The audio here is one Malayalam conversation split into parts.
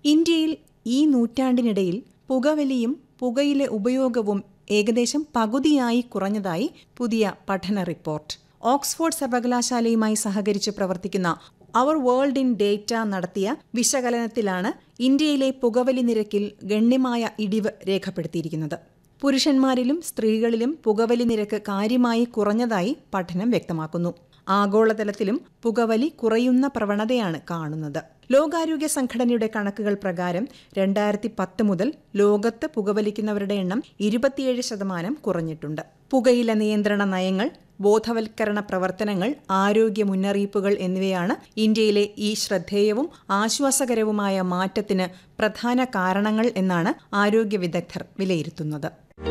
ഇന്ത്യയിൽ ഈ നൂറ്റാണ്ടിനിടയിൽ പുകവലിയും പുകയില ഉപയോഗവും ഏകദേശം പകുതിയായി കുറഞ്ഞതായി പുതിയ പഠന റിപ്പോർട്ട് ഓക്സ്ഫോർഡ് സർവകലാശാലയുമായി സഹകരിച്ച് പ്രവർത്തിക്കുന്ന അവർ വേൾഡ് ഇൻ ഡേറ്റ നടത്തിയ വിശകലനത്തിലാണ് ഇന്ത്യയിലെ പുകവലി നിരക്കിൽ ഗണ്യമായ ഇടിവ് രേഖപ്പെടുത്തിയിരിക്കുന്നത് പുരുഷന്മാരിലും സ്ത്രീകളിലും പുകവലി നിരക്ക് കാര്യമായി കുറഞ്ഞതായി പഠനം വ്യക്തമാക്കുന്നു ആഗോളതലത്തിലും പുകവലി കുറയുന്ന പ്രവണതയാണ് കാണുന്നത് ലോകാരോഗ്യ സംഘടനയുടെ കണക്കുകൾ പ്രകാരം രണ്ടായിരത്തി പത്ത് മുതൽ ലോകത്ത് പുകവലിക്കുന്നവരുടെ എണ്ണം ഇരുപത്തിയേഴ് ശതമാനം കുറഞ്ഞിട്ടുണ്ട് പുകയില നിയന്ത്രണ നയങ്ങൾ ബോധവൽക്കരണ പ്രവർത്തനങ്ങൾ ആരോഗ്യ മുന്നറിയിപ്പുകൾ എന്നിവയാണ് ഇന്ത്യയിലെ ഈ ശ്രദ്ധേയവും ആശ്വാസകരവുമായ മാറ്റത്തിന് പ്രധാന കാരണങ്ങൾ എന്നാണ് ആരോഗ്യ വിദഗ്ധർ വിലയിരുത്തുന്നത്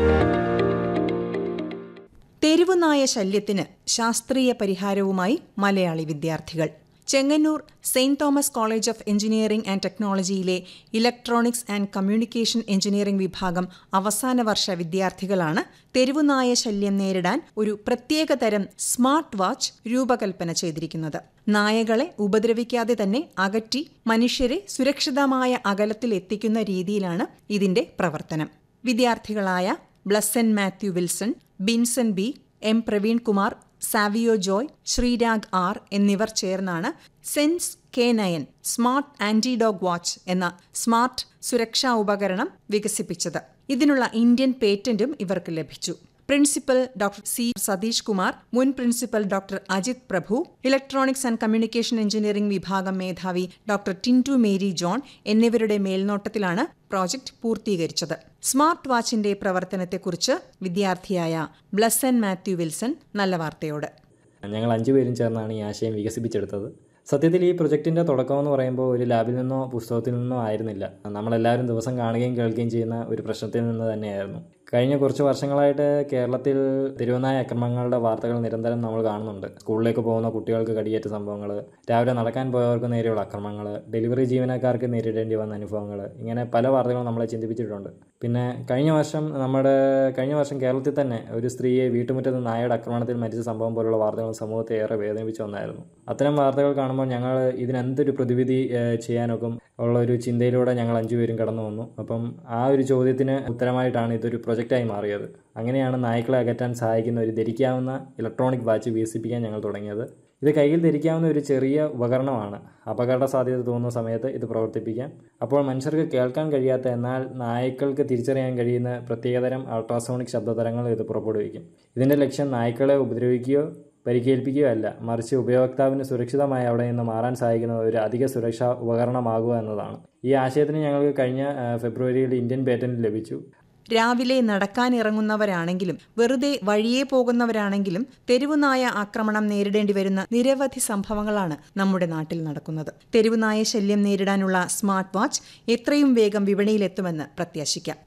തെരുവുനായ ശല്യത്തിന് ശാസ്ത്രീയ പരിഹാരവുമായി മലയാളി വിദ്യാർത്ഥികൾ Chengannur saint Thomas college of engineering and ടെക്നോളജിയിലെ ഇലക്ട്രോണിക്സ് ആൻഡ് കമ്മ്യൂണിക്കേഷൻ എഞ്ചിനീയറിംഗ് വിഭാഗം അവസാന വർഷ വിദ്യാർത്ഥികളാണ് തെരുവുനായ ശല്യം നേരിടാൻ ഒരു പ്രത്യേക തരം സ്മാർട്ട് വാച്ച് രൂപകൽപ്പന ചെയ്തിരിക്കുന്നത് നായകളെ ഉപദ്രവിക്കാതെ തന്നെ അകറ്റി മനുഷ്യരെ സുരക്ഷിതമായ അകലത്തിൽ എത്തിക്കുന്ന രീതിയിലാണ് ഇതിന്റെ പ്രവർത്തനം വിദ്യാർത്ഥികളായ Blesson Mathew Wilson Binson B M Praveen Kumar Savio Joy Sreerag R എന്നിവർ ചേർന്നാണ് sense K nine smart anti dog watch എന്ന സ്മാർട്ട് സുരക്ഷാ ഉപകരണം വികസിപ്പിച്ചത് ഇതിനുള്ള ഇന്ത്യൻ പേറ്റന്റും ഇവർക്ക് ലഭിച്ചു principal doctor C Satheesh Kumar മുൻ principal doctor Ajith Prabhu electronics and communication engineering വിഭാഗം മേധാവി ഡോക്ടർ ടിൻറ്റു മേരി ജോൺ എന്നിവരുടെ മേൽനോട്ടത്തിലാണ് പ്രോജക്ട് പൂർത്തീകരിച്ചത് സ്മാർട്ട് വാച്ചിന്റെ പ്രവർത്തനത്തെക്കുറിച്ച് വിദ്യാർത്ഥിയായ ബ്ലസ്സൻ മാത്യു വിൽസൺ നല്ല വാർത്തയോട് ഞങ്ങൾ അഞ്ചുപേരും ചേർന്നാണ് ഈ ആശയം വികസിപ്പിച്ചെടുത്തത് സത്യത്തിൽ ഈ പ്രൊജക്റ്റിൻ്റെ തുടക്കം എന്ന് പറയുമ്പോൾ ഒരു ലാബിൽ നിന്നോ പുസ്തകത്തിൽ നിന്നോ ആയിരുന്നില്ല നമ്മളെല്ലാവരും ദിവസം കാണുകയും കേൾക്കുകയും ചെയ്യുന്ന ഒരു പ്രശ്നത്തിൽ നിന്ന് തന്നെയായിരുന്നു കഴിഞ്ഞ കുറച്ച് വർഷങ്ങളായിട്ട് കേരളത്തിൽ തിരുവനായ അക്രമങ്ങളുടെ വാർത്തകൾ നിരന്തരം നമ്മൾ കാണുന്നുണ്ട് സ്കൂളിലേക്ക് പോകുന്ന കുട്ടികൾക്ക് കടിയേറ്റ സംഭവങ്ങൾ രാവിലെ നടക്കാൻ പോയവർക്ക് നേരെയുള്ള അക്രമങ്ങൾ ഡെലിവറി ജീവനക്കാർക്ക് നേരിടേണ്ടി വന്ന അനുഭവങ്ങൾ ഇങ്ങനെ പല വാർത്തകളും നമ്മളെ ചിന്തിപ്പിച്ചിട്ടുണ്ട് പിന്നെ കഴിഞ്ഞ വർഷം നമ്മുടെ കഴിഞ്ഞ വർഷം കേരളത്തിൽ തന്നെ ഒരു സ്ത്രീയെ വീട്ടുമുറ്റത്ത് നായയുടെ ആക്രമണത്തിൽ മരിച്ച സംഭവം പോലുള്ള വാർത്തകൾ സമൂഹത്തെ ഏറെ വേദനിപ്പിച്ച ഒന്നായിരുന്നു അത്തരം വാർത്തകൾ കാണുമ്പോൾ ഞങ്ങൾ ഇതിനെന്തൊരു പ്രതിവിധി ചെയ്യാനൊക്കും ഉള്ള ഒരു ചിന്തയിലൂടെ ഞങ്ങൾ അഞ്ചുപേരും കടന്നു വന്നു അപ്പം ആ ഒരു ചോദ്യത്തിന് ഉത്തരമായിട്ടാണ് ഇതൊരു പ്രൊജക്റ്റായി മാറിയത് അങ്ങനെയാണ് നായ്ക്കളെ അകറ്റാൻ സഹായിക്കുന്ന ഒരു ധരിക്കാവുന്ന ഇലക്ട്രോണിക് വാച്ച് വികസിപ്പിക്കാൻ ഞങ്ങൾ തുടങ്ങിയത് ഇത് കയ്യിൽ ധരിക്കാവുന്ന ഒരു ചെറിയ ഉപകരണമാണ് അപകട സാധ്യത തോന്നുന്ന സമയത്ത് ഇത് പ്രവർത്തിപ്പിക്കാം അപ്പോൾ മനുഷ്യർക്ക് കേൾക്കാൻ കഴിയാത്ത എന്നാൽ നായ്ക്കൾക്ക് തിരിച്ചറിയാൻ കഴിയുന്ന പ്രത്യേകതരം അൾട്രാസോണിക് ശബ്ദതരങ്ങൾ ഇത് പുറപ്പെടുവിക്കും ഇതിൻ്റെ ലക്ഷ്യം നായ്ക്കളെ ഉപദ്രവിക്കുകയോ പരിക്കേൽപ്പിക്കുകയോ അല്ല മറിച്ച് ഉപയോക്താവിന് സുരക്ഷിതമായി അവിടെ നിന്ന് മാറാൻ സഹായിക്കുന്ന ഒരു അധിക സുരക്ഷാ ഉപകരണമാകുക എന്നതാണ് ഈ ആശയത്തിന് ഞങ്ങൾക്ക് കഴിഞ്ഞ ഫെബ്രുവരിയിൽ ഇന്ത്യൻ പേറ്റന്റ് ലഭിച്ചു രാവിലെ നടക്കാനിറങ്ങുന്നവരാണെങ്കിലും വെറുതെ വഴിയെ പോകുന്നവരാണെങ്കിലും തെരുവുനായ ആക്രമണം നേരിടേണ്ടി വരുന്ന നിരവധി സംഭവങ്ങളാണ് നമ്മുടെ നാട്ടിൽ നടക്കുന്നത് തെരുവുനായ ശല്യം നേരിടാനുള്ള സ്മാർട്ട് വാച്ച് എത്രയും വേഗം വിപണിയിലെത്തുമെന്ന് പ്രത്യാശിക്കാം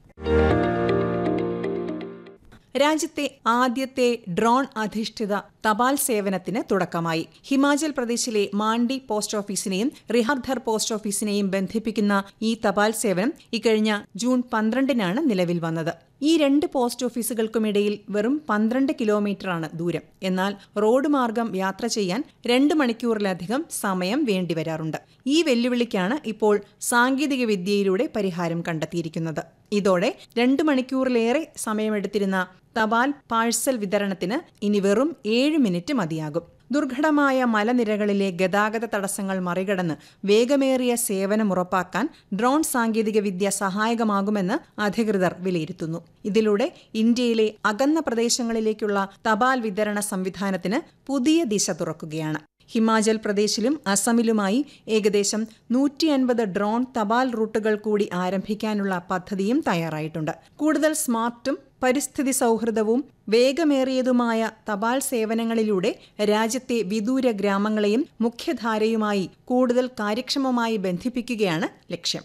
രാജ്യത്തെ ആദ്യത്തെ ഡ്രോൺ അധിഷ്ഠിത തപാൽ സേവനത്തിന് തുടക്കമായി ഹിമാചൽ പ്രദേശിലെ മാണ്ഡി പോസ്റ്റ് ഓഫീസിനെയും റിഹാർധർ പോസ്റ്റ് ഓഫീസിനെയും ബന്ധിപ്പിക്കുന്ന ഈ തപാൽ സേവനം ഇക്കഴിഞ്ഞ ജൂൺ പന്ത്രണ്ടിനാണ് നിലവിൽ വന്നത് ഈ രണ്ട് പോസ്റ്റ് ഓഫീസുകൾക്കുമിടയിൽ വെറും പന്ത്രണ്ട് കിലോമീറ്ററാണ് ദൂരം എന്നാൽ റോഡ് മാർഗം യാത്ര ചെയ്യാൻ രണ്ട് മണിക്കൂറിലധികം സമയം വേണ്ടിവരാറുണ്ട് ഈ വെല്ലുവിളിക്കാണ് ഇപ്പോൾ സാങ്കേതിക വിദ്യയിലൂടെ പരിഹാരം കണ്ടെത്തിയിരിക്കുന്നത് ഇതോടെ രണ്ട് മണിക്കൂറിലേറെ സമയമെടുത്തിരുന്ന തപാൽ പാഴ്സൽ വിതരണത്തിന് ഇനി വെറും ഏഴ് മിനിറ്റ് മതിയാകും ദുർഘടമായ മലനിരകളിലെ ഗതാഗത തടസ്സങ്ങൾ മറികടന്ന് വേഗമേറിയ സേവനം ഉറപ്പാക്കാൻ ഡ്രോൺ സാങ്കേതികവിദ്യ സഹായകമാകുമെന്ന് അധികൃതർ വിലയിരുത്തുന്നു ഇതിലൂടെ ഇന്ത്യയിലെ അകന്ന പ്രദേശങ്ങളിലേക്കുള്ള തപാൽ വിതരണ സംവിധാനത്തിന് പുതിയ ദിശ തുറക്കുകയാണ് ഹിമാചൽ പ്രദേശിലും അസമിലുമായി ഏകദേശം നൂറ്റി അൻപത് ഡ്രോൺ തപാൽ റൂട്ടുകൾ കൂടി ആരംഭിക്കാനുള്ള പദ്ധതിയും തയ്യാറായിട്ടുണ്ട് കൂടുതൽ സ്മാർട്ടും പരിസ്ഥിതി സൗഹൃദവും വേഗമേറിയതുമായ തപാൽ സേവനങ്ങളിലൂടെ രാജ്യത്തെ വിദൂര ഗ്രാമങ്ങളെയും മുഖ്യധാരയുമായി കൂടുതൽ കാര്യക്ഷമമായി ബന്ധിപ്പിക്കുകയാണ് ലക്ഷ്യം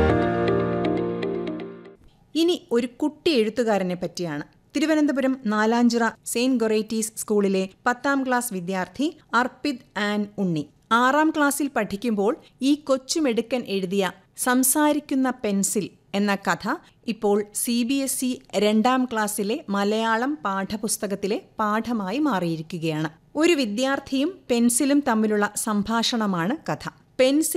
ഇനി ഒരു കുട്ടി എഴുത്തുകാരനെ പറ്റിയാണ് തിരുവനന്തപുരം നാലാഞ്ചിറ സെയിന്റ് ഗൊറേറ്റീസ് സ്കൂളിലെ പത്താം ക്ലാസ് വിദ്യാർത്ഥി അർപ്പിത് ആൻ ഉണ്ണി ആറാം ക്ലാസ്സിൽ പഠിക്കുമ്പോൾ ഈ കൊച്ചുമെടുക്കൻ എഴുതിയ സംസാരിക്കുന്ന പെൻസിൽ എന്ന കഥ ഇപ്പോൾ സി ബി എസ് ഇ രണ്ടാം ക്ലാസ്സിലെ മലയാളം പാഠപുസ്തകത്തിലെ പാഠമായി മാറിയിരിക്കുകയാണ് ഒരു വിദ്യാർത്ഥിയും പെൻസിലും തമ്മിലുള്ള സംഭാഷണമാണ് കഥ പെൻസിൽ